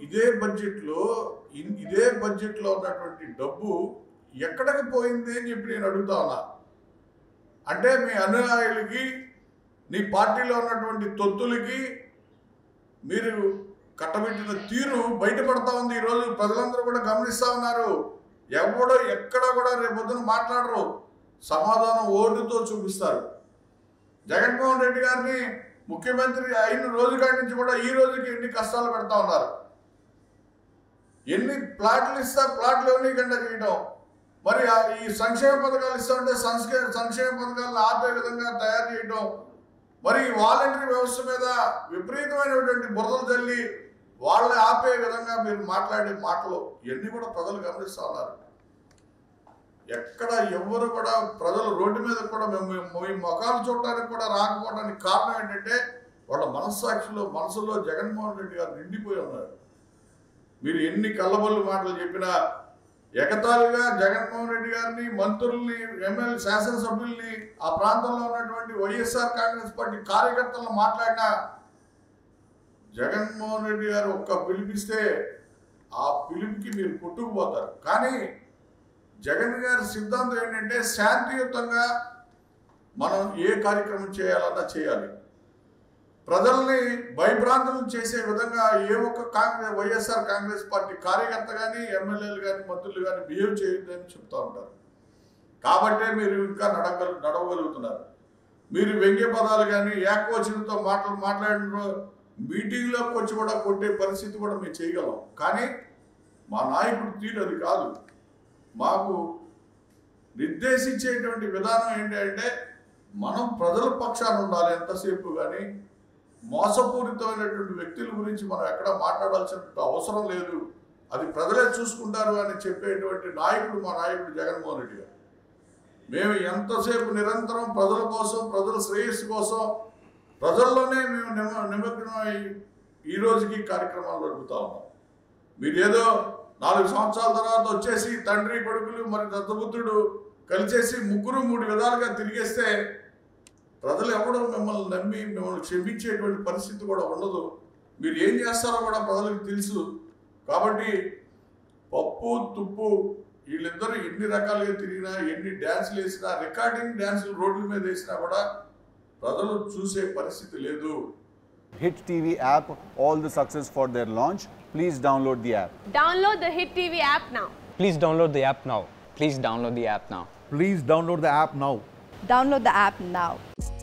ఇదే బడ్జెట్లో ఇన్- ఇదే బడ్జెట్లో ఉన్నటువంటి డబ్బు ఎక్కడికి పోయింది అని చెప్పి నేను అడుగుతా ఉన్నా అంటే మీ అనుయాయులకి నీ పార్టీలో ఉన్నటువంటి తొత్తులకి మీరు కట్టబెట్టిన తీరు బయటపడతా ఉంది ఈరోజు ప్రజలందరూ కూడా గమనిస్తా ఉన్నారు ఎవడో ఎక్కడ కూడా రేపొద్దున మాట్లాడరు సమాధానం ఓటుతో చూపిస్తారు జగన్మోహన్ రెడ్డి గారిని ముఖ్యమంత్రి అయిన రోజు కాడి నుంచి కూడా ఈ రోజుకి ఎన్ని కష్టాలు పెడతా ఉన్నారు ఎన్ని ప్లాట్లు ఇస్తా ప్లాట్లు ఇవ్వనీయకుండా చేయడం మరి ఆ ఈ సంక్షేమ పథకాలు ఇస్తా ఉంటే సంక్షే సంక్షేమ పథకాలను ఆపే విధంగా తయారు చేయడం మరి ఈ వాలంటరీ వ్యవస్థ మీద విపరీతమైనటువంటి బురదలు చల్లి వాళ్ళని ఆపే విధంగా మీరు మాట్లాడే మాటలు ఇవన్నీ కూడా ప్రజలు గమనిస్తా ఉన్నారు ఎక్కడ ఎవరు కూడా ప్రజలు రోడ్డు మీద కూడా మేము మేము ఈ ముఖాలు చూడటానికి కూడా రాకపోవడానికి కారణం ఏంటంటే వాళ్ళ మనస్సాక్షిలో మనసులో జగన్మోహన్ రెడ్డి గారు నిండిపోయి ఉన్నారు మీరు ఎన్ని కళ్ళబొల్లు మాటలు చెప్పినా ఎగతాళిగా జగన్మోహన్ రెడ్డి గారిని మంత్రుల్ని ఎమ్మెల్యే శాసనసభ్యుల్ని ఆ ప్రాంతంలో ఉన్నటువంటి వైఎస్ఆర్ కాంగ్రెస్ పార్టీ కార్యకర్తలను మాట్లాడినా జగన్మోహన్ రెడ్డి గారు ఒక్క పిలిపిస్తే ఆ పిలుపుకి మీరు కొట్టుకుపోతారు కానీ జగన్ గారి సిద్ధాంతం ఏంటంటే శాంతియుతంగా మనం ఏ కార్యక్రమం చేయాలన్నా చేయాలి ప్రజల్ని భయభ్రాంతులు చేసే విధంగా ఏ ఒక్క కాంగ్రెస్ వైఎస్ఆర్ కాంగ్రెస్ పార్టీ కార్యకర్త కానీ ఎమ్మెల్యేలు కానీ మంత్రులు కానీ బిహేవ్ చేయొద్దని చెప్తా ఉంటారు కాబట్టే మీరు ఇంకా నడగల నడవగలుగుతున్నారు మీరు వ్యంగ్య పదాలు కానీ ఏకవచనంతో మాటలు మాట్లాడిన మీటింగ్లోకి వచ్చి కూడా కొట్టే పరిస్థితి కూడా మేము చేయగలం కానీ మా నాయకుడి తీరు అది కాదు మాకు నిర్దేశించేటువంటి విధానం ఏంటి అంటే మనం ప్రజల పక్షాన ఉండాలి ఎంతసేపు కానీ మోసపూరితమైనటువంటి వ్యక్తుల గురించి మనం ఎక్కడ మాట్లాడాల్సిన అవసరం లేదు అది ప్రజలే చూసుకుంటారు అని చెప్పేటువంటి నాయకుడు మా నాయకుడు జగన్మోహన్ రెడ్డి గారు మేము ఎంతసేపు నిరంతరం ప్రజల కోసం ప్రజల శ్రేయస్సు కోసం ప్రజల్లోనే మేము నిమ నిమగ్నమై ఈ రోజుకి కార్యక్రమాలు నడుపుతా ఉన్నాం మీరు ఏదో నాలుగు సంవత్సరాల తర్వాత వచ్చేసి తండ్రి కొడుకులు మరి దత్తపుత్రుడు కలిసేసి ముగ్గురు మూడు విధాలుగా తిరిగేస్తే ప్రజలు ఎవడో మిమ్మల్ని నమ్మి మిమ్మల్ని క్షమించేటువంటి పరిస్థితి కూడా ఉండదు మీరు ఏం చేస్తారో కూడా ప్రజలకు తెలుసు కాబట్టి పప్పు తుప్పు వీళ్ళిద్దరూ ఎన్ని రకాలుగా తిరిగినా ఎన్ని డ్యాన్సులు వేసినా రికార్డింగ్ డ్యాన్సులు రోడ్ల మీద వేసినా కూడా ప్రజలు చూసే పరిస్థితి లేదు Hit TV app, all the success for their launch. Please download the app. Download the Hit TV app now. Please download the app now. Please download the app now. Please download the app now. Download the app now.